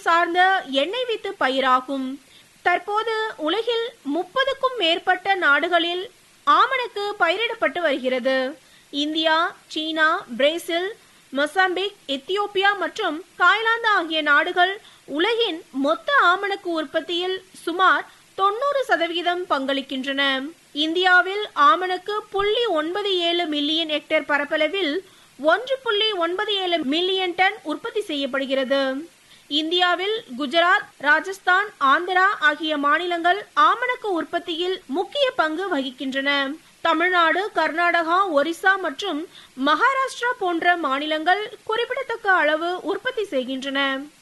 சார்ந்த எண்ணெய் வித்து பயிராகும் தற்போது உலகில் முப்பதுக்கும் மேற்பட்ட நாடுகளில் ஆமணக்கு பயிரிடப்பட்டு வருகிறது இந்தியா சீனா பிரேசில் மொசாம்பிக் எத்தியோப்பியா மற்றும் தாய்லாந்து ஆகிய நாடுகள் உலகின் மொத்த ஆமணக்கு உற்பத்தியில் சுமார் தொண்ணூறு சதவிகிதம் பங்களிக்கின்றன இந்தியாவில் ஆமணக்கு புள்ளி ஒன்பது ஏழு மில்லியன் ஹெக்டேர் பரப்பளவில் ஒன்று புள்ளி ஒன்பது ஏழு மில்லியன் டன் உற்பத்தி செய்யப்படுகிறது இந்தியாவில் குஜராத் ராஜஸ்தான் ஆந்திரா ஆகிய மாநிலங்கள் ஆமணக்கு உற்பத்தியில் முக்கிய பங்கு வகிக்கின்றன தமிழ்நாடு கர்நாடகா ஒரிசா மற்றும் மகாராஷ்டிரா போன்ற மாநிலங்கள் குறிப்பிடத்தக்க அளவு உற்பத்தி செய்கின்றன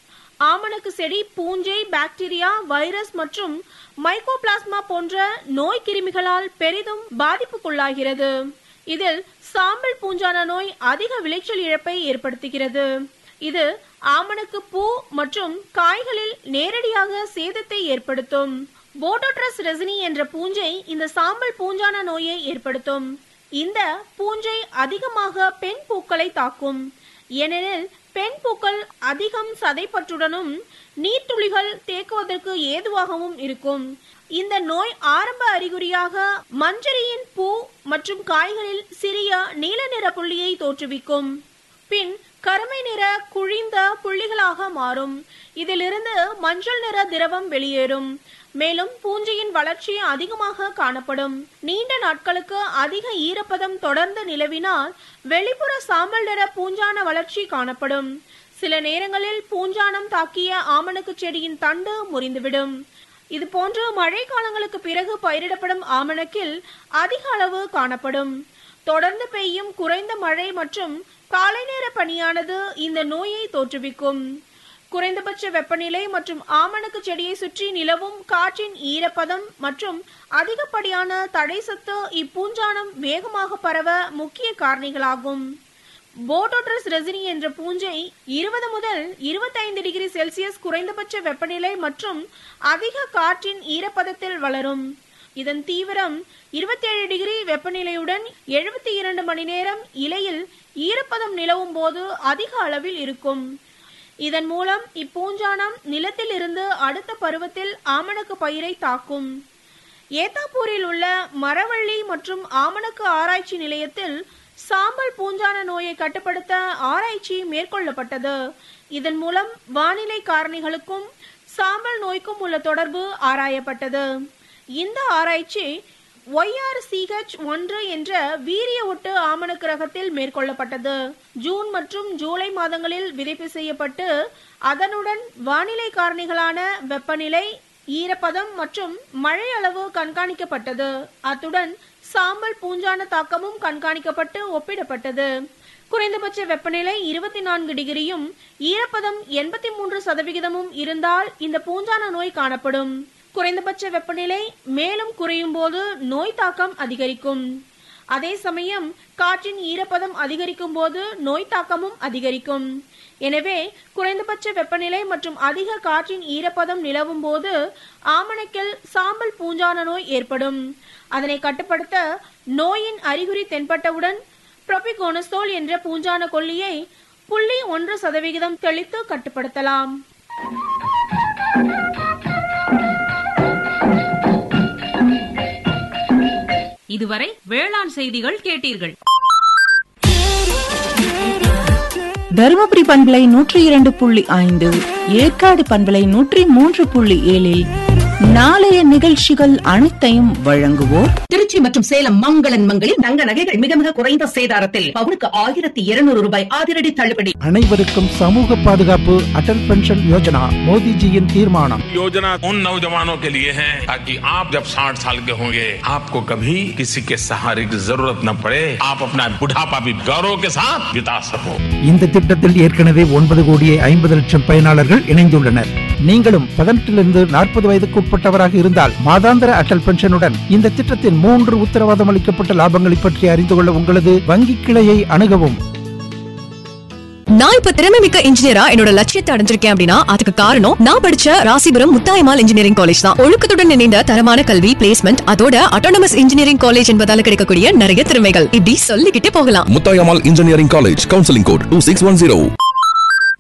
ஆமணக்கு செடி பூஞ்சை பாக்டீரியா வைரஸ் மற்றும் மைக்கோபிளாஸ்மா போன்ற நோய் கிருமிகளால் பெரிதும் பாதிப்புக்குள்ளாகிறது இதில் சாம்பல் பூஞ்சான நோய் அதிக விளைச்சல் இழப்பை ஏற்படுத்துகிறது இது ஆமணக்கு பூ மற்றும் காய்களில் நேரடியாக சேதத்தை ஏற்படுத்தும் போட்டோட்ரஸ் ரெசினி என்ற பூஞ்சை இந்த சாம்பல் பூஞ்சான நோயை ஏற்படுத்தும் இந்த பூஞ்சை அதிகமாக பெண் பூக்களை தாக்கும் ஏனெனில் பெண் பூக்கள் அதிகம் சதைப்பற்றுடனும் நீர்த்துளிகள் தேக்குவதற்கு ஏதுவாகவும் இருக்கும் இந்த நோய் ஆரம்ப அறிகுறியாக மஞ்சரியின் பூ மற்றும் காய்களில் சிறிய நீல நிற புள்ளியை தோற்றுவிக்கும் பின் கருமை நிற குழிந்த புள்ளிகளாக மாறும் இதிலிருந்து மஞ்சள் நிற திரவம் வெளியேறும் மேலும் பூஞ்சையின் வளர்ச்சி அதிகமாக காணப்படும் நீண்ட நாட்களுக்கு அதிக ஈரப்பதம் தொடர்ந்து நிலவினால் வெளிப்புற சாம்பல் நிற பூஞ்சான வளர்ச்சி காணப்படும் சில நேரங்களில் பூஞ்சானம் தாக்கிய ஆமணக்கு செடியின் தண்டு முறிந்துவிடும் இது போன்று மழை காலங்களுக்கு பிறகு பயிரிடப்படும் ஆமணக்கில் அதிக அளவு காணப்படும் தொடர்ந்து பெய்யும் குறைந்த மழை மற்றும் காலை நேர பனியானது இந்த நோயை தோற்றுவிக்கும் குறைந்தபட்ச வெப்பநிலை மற்றும் ஆமணக்கு செடியை சுற்றி நிலவும் காற்றின் ஈரப்பதம் மற்றும் அதிகப்படியான தடை சத்து இப்பூஞ்சானம் வேகமாக பரவ முக்கிய காரணிகளாகும் போட்டோட்ரஸ் ரெசினி என்ற பூஞ்சை இருபது முதல் இருபத்தைந்து டிகிரி செல்சியஸ் குறைந்தபட்ச வெப்பநிலை மற்றும் அதிக காற்றின் ஈரப்பதத்தில் வளரும் இதன் தீவிரம் 27 டிகிரி வெப்பநிலையுடன் எழுபத்தி இரண்டு மணி நேரம் இலையில் ஈரப்பதம் நிலவும் போது அதிக அளவில் இருக்கும் இதன் மூலம் இப்பூஞ்சானம் நிலத்தில் இருந்து அடுத்த பருவத்தில் ஆமணக்கு பயிரை தாக்கும் ஏத்தாப்பூரில் உள்ள மரவள்ளி மற்றும் ஆமணக்கு ஆராய்ச்சி நிலையத்தில் சாம்பல் பூஞ்சான நோயை கட்டுப்படுத்த ஆராய்ச்சி மேற்கொள்ளப்பட்டது இதன் மூலம் வானிலை காரணிகளுக்கும் சாம்பல் நோய்க்கும் உள்ள தொடர்பு ஆராயப்பட்டது இந்த ஆராய்ச்சி ஒய்ஆர்சிஹெச் ஒன்று என்ற வீரிய ஒட்டு ஆமணக்கு ரகத்தில் மேற்கொள்ளப்பட்டது ஜூன் மற்றும் ஜூலை மாதங்களில் விதைப்பு செய்யப்பட்டு அதனுடன் வானிலை காரணிகளான வெப்பநிலை ஈரப்பதம் மற்றும் மழை அளவு கண்காணிக்கப்பட்டது அத்துடன் சாம்பல் பூஞ்சான தாக்கமும் கண்காணிக்கப்பட்டு ஒப்பிடப்பட்டது குறைந்தபட்ச வெப்பநிலை இருபத்தி நான்கு டிகிரியும் ஈரப்பதம் எண்பத்தி மூன்று சதவிகிதமும் இருந்தால் இந்த பூஞ்சான நோய் காணப்படும் குறைந்தபட்ச வெப்பநிலை மேலும் குறையும் போது நோய் தாக்கம் அதிகரிக்கும் அதே சமயம் காற்றின் ஈரப்பதம் அதிகரிக்கும் போது நோய் தாக்கமும் அதிகரிக்கும் எனவே குறைந்தபட்ச வெப்பநிலை மற்றும் அதிக காற்றின் ஈரப்பதம் நிலவும் போது ஆமணக்கில் சாம்பல் பூஞ்சான நோய் ஏற்படும் அதனை கட்டுப்படுத்த நோயின் அறிகுறி தென்பட்டவுடன் புரோபிகோனசோல் என்ற பூஞ்சான கொல்லியை புள்ளி ஒன்று சதவிகிதம் தெளித்து கட்டுப்படுத்தலாம் இதுவரை வேளாண் செய்திகள் கேட்டீர்கள் தருமபுரி பண்பலை நூற்றி இரண்டு புள்ளி ஐந்து ஏற்காடு பண்பலை நூற்றி மூன்று புள்ளி ஏழில் நாளைய நிகழ்ச்சிகள் அனைத்தையும் வழங்குவோர் திருச்சி மற்றும் சேலம் மங்களன் மங்களில் தங்க நகைகள் மிக மிக குறைந்த சேதாரத்தில் பவுனுக்கு ஆயிரத்தி இருநூறு ரூபாய் அதிரடி தள்ளுபடி அனைவருக்கும் சமூக பாதுகாப்பு அடல் பென்ஷன் யோஜனா மோடிஜியின் தீர்மானம் योजना उन नौजवानों के लिए है ताकि आप जब 60 साल के होंगे आपको कभी किसी के सहारे की जरूरत न पड़े आप अपना बुढ़ापा भी गौरव के साथ बिता सको இந்த திட்டத்தில் ஏற்கனவே ஒன்பது கோடியே ஐம்பது லட்சம் பயனாளர்கள் இணைந்துள்ளனர் நீங்களும் பதினெட்டிலிருந்து நாற்பது வயதுக்கு உட்பட்டவராக இருந்தால் மாதாந்திர அடல் பென்ஷனுடன் இந்த திட்டத்தின் மூன்று உத்தரவாதம் அளிக்கப்பட்ட லாபங்களை பற்றி அறிந்து கொள்ள உங்களது வங்கி கிளையை அணுகவும் நான் இப்ப திறமை மிக்க இன்ஜினியரா என்னோட லட்சியத்தை அடைஞ்சிருக்கேன் அப்படின்னா அதுக்கு காரணம் நான் படிச்ச ராசிபுரம் முத்தாயமால் இன்ஜினியரிங் காலேஜ் தான் ஒழுக்கத்துடன் இணைந்த தரமான கல்வி பிளேஸ்மெண்ட் அதோட அட்டானமஸ் இன்ஜினியரிங் காலேஜ் என்பதால கிடைக்கக்கூடிய நிறைய திறமைகள் இப்படி சொல்லிக்கிட்டே போகலாம் Muthayammal engineering college counselling code two six one zero